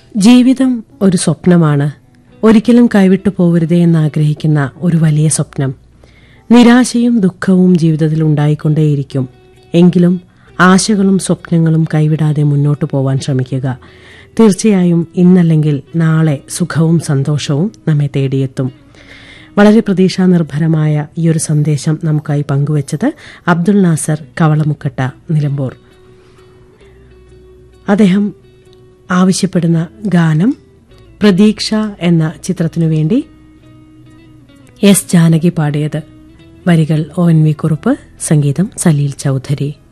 ജീവിതം ഒരു സ്വപ്നമാണ് ഒരിക്കലും കൈവിട്ടു പോവരുതേ എന്നാഗ്രഹിക്കുന്ന ഒരു വലിയ സ്വപ്നം നിരാശയും ദുഃഖവും ജീവിതത്തിൽ ഉണ്ടായിക്കൊണ്ടേയിരിക്കും എങ്കിലും ആശകളും സ്വപ്നങ്ങളും കൈവിടാതെ മുന്നോട്ടു പോവാൻ ശ്രമിക്കുക തീർച്ചയായും ഇന്നല്ലെങ്കിൽ നാളെ സുഖവും സന്തോഷവും നമ്മെ തേടിയെത്തും വളരെ പ്രതീക്ഷാനിർഭരമായ ഈ ഒരു സന്ദേശം നമുക്കായി പങ്കുവച്ചത് അബ്ദുൾ നാസർ കവളമുക്കട്ട നിലമ്പൂർ അദ്ദേഹം ആവശ്യപ്പെടുന്ന ഗാനം പ്രതീക്ഷ എന്ന ചിത്രത്തിനു വേണ്ടി എസ് ജാനകി പാടിയത് വരികൾ ഒ എൻ വി കുറുപ്പ് സംഗീതം സലീൽ ചൌധരി